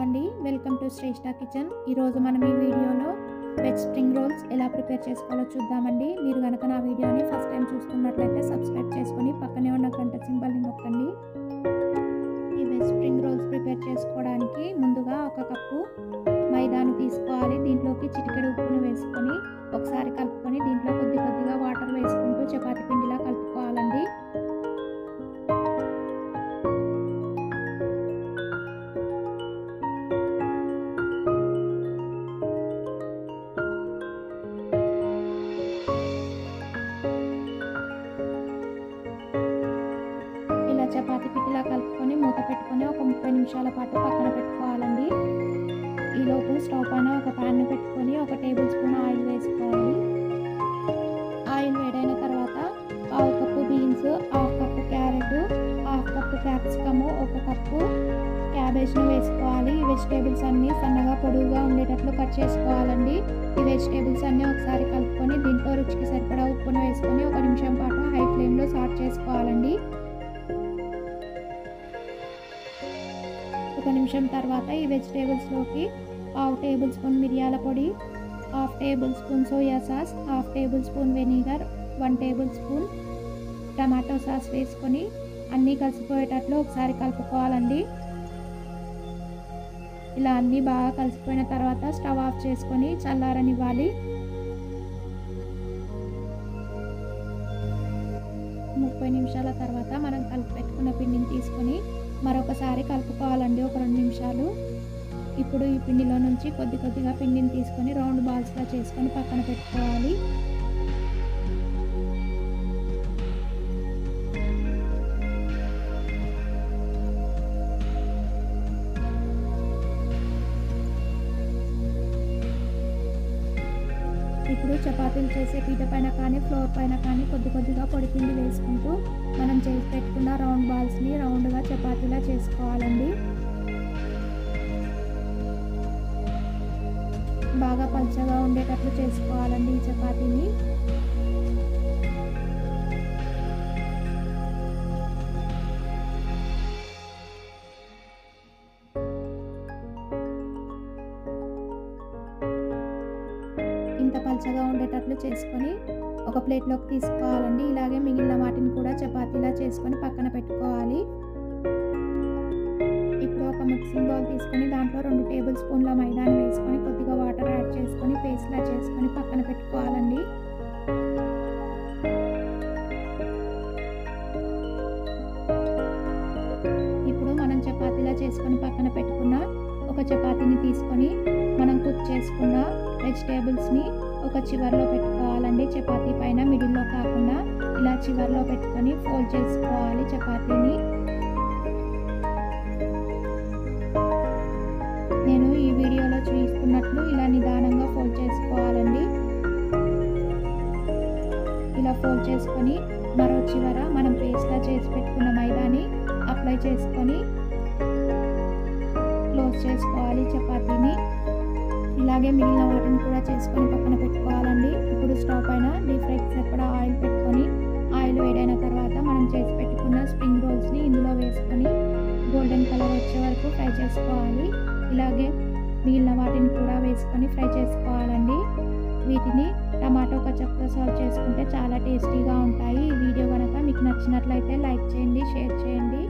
అండి welcome to Shreshtha kitchen ఈరోజు మనం ఈ వీడియోలో వెజ్ స్ప్రింగ్ రోల్స్ ఎలా ప్రిపేర్ చేసుకోవాలో చూద్దామండి మీరు కనుక నా వీడియోని ఫస్ట్ టైం చూస్తున్నట్లయితే సబ్స్క్రైబ్ చేసుకొని పక్కనే ఉన్న గంట సింబల్ని నొక్కండి ఈ వెజ్ స్ప్రింగ్ రోల్స్ ప్రిపేర్ చేసుకోవడానికి ముందుగా ఒక కప్పు మైదాను తీసుకోవాలి దీంట్లోకి చిటికెడు ఉప్పును వేసుకొని ఒకసారి కలుపుకొని దీంట్లో కొద్ది కొద్దిగా వాటర్ వేసుకుంటూ చపాతి పిండిలా కలుపుకోవాలండి ఇలా చపాతి పిట్టిలా కలుపుకొని మూత పెట్టుకొని ఒక ముప్పై నిమిషాల పాటు పక్కన పెట్టుకోవాలండి ఈలోపు స్టవ్ పైన ఒక ప్యాన్ పెట్టుకొని ఒక టేబుల్ స్పూన్ ఆయిల్ వేసుకోవాలి ఆయిల్ వేడైన తర్వాత పావు cup beans half cup carrot half cup capsicum ఒక కప్పు క్యాబేజ్ను వేసుకోవాలి ఈ వెజిటేబుల్స్ అన్నీ సన్నగా పొడుగుగా ఉండేటట్లు కట్ చేసుకోవాలండి ఈ వెజిటేబుల్స్ అన్నీ ఒకసారి కలుపుకొని దీంట్లో రుచికి సరిపడా ఉప్పును వేసుకొని ఒక నిమిషం పాటు హై ఫ్లేమ్లో సాట్ చేసుకోవాలండి ఒక నిమిషం తర్వాత ఈ వెజిటేబుల్స్లోకి పావు టేబుల్ స్పూన్ మిరియాల పొడి half tablespoon soya sauce half tablespoon vinegar one tablespoon tomato sauce వేసుకొని అన్నీ కలిసిపోయేటట్లు ఒకసారి కలుపుకోవాలండి ఇలా అన్నీ బాగా కలిసిపోయిన తర్వాత స్టవ్ ఆఫ్ చేసుకొని చల్లారనివ్వాలి ముప్పై నిమిషాల తర్వాత మనం కలిపి పెట్టుకున్న పిండిని తీసుకొని మరొకసారి కలుపుకోవాలండి ఒక రెండు నిమిషాలు ఇప్పుడు ఈ పిండిలో నుంచి కొద్ది కొద్దిగా పిండిని తీసుకొని రౌండ్ బాల్స్గా చేసుకొని పక్కన పెట్టుకోవాలి ఇప్పుడు చపాతీలు చేసే పీట పైన కానీ ఫ్లోర్ పైన కానీ కొద్ది కొద్దిగా పొడి పిండి వేసుకుంటూ మనం చేసి పెట్టుకున్న రౌండ్ బాల్స్ని రౌండ్గా చపాతీలా చేసుకోవాలండి బాగా పల్చగా ఉండేటట్లు చేసుకోవాలండి ఈ చపాతీని ఇంత పల్చగా ఉండేటట్లు చేసుకొని ఒక ప్లేట్లోకి తీసుకోవాలండి ఇలాగే మిగిలిన వాటిని కూడా చపాతీలా చేసుకొని పక్కన పెట్టుకోవాలి ఇప్పుడు ఒక మిక్సింగ్ బౌల్ తీసుకొని దాంట్లో రెండు టేబుల్ స్పూన్ల మైదాని వేసుకొని కొద్దిగా వాటర్ యాడ్ చేసుకొని పేస్ట్లా చేసుకొని పక్కన పెట్టుకోవాలండి ఇప్పుడు మనం చపాతీలా చేసుకొని పక్కన పెట్టుకున్న ఒక చపాతీని తీసుకొని మనం కుక్ చేసుకున్న వెజిటేబుల్స్ని ఒక చివర్లో పెట్టుకోవాలండి చపాతీ పైన మిడిల్లో కాకుండా ఇలా చివర్లో పెట్టుకొని ఫోల్డ్ చేసుకోవాలి చపాతీని నేను ఈ వీడియోలో చూపిస్తున్నట్లు ఇలా నిదానంగా ఫోల్డ్ చేసుకోవాలండి ఇలా ఫోల్డ్ చేసుకొని మరో చివర మనం పేస్ట్లా చేసి పెట్టుకున్న మైదాని అప్లై చేసుకొని క్లోజ్ చేసుకోవాలి చపాతీని ఇలాగే మిగిలిన వాటిని కూడా చేసుకొని పక్కన పెట్టుకోవాలండి ఇప్పుడు స్టవ్ పైన డీప్ ఫ్రైకి సరిపడా ఆయిల్ పెట్టుకొని ఆయిల్ వేడైన తర్వాత మనం చేసి పెట్టుకున్న స్ప్రింగ్ రోల్స్ని ఇందులో వేసుకొని గోల్డెన్ కలర్ వచ్చే వరకు ఫ్రై చేసుకోవాలి ఇలాగే మిగిలిన వాటిని కూడా వేసుకొని ఫ్రై చేసుకోవాలండి వీటిని టమాటో కచప్తో సర్వ్ చేసుకుంటే చాలా టేస్టీగా ఉంటాయి ఈ వీడియో కనుక మీకు నచ్చినట్లయితే లైక్ చేయండి షేర్ చేయండి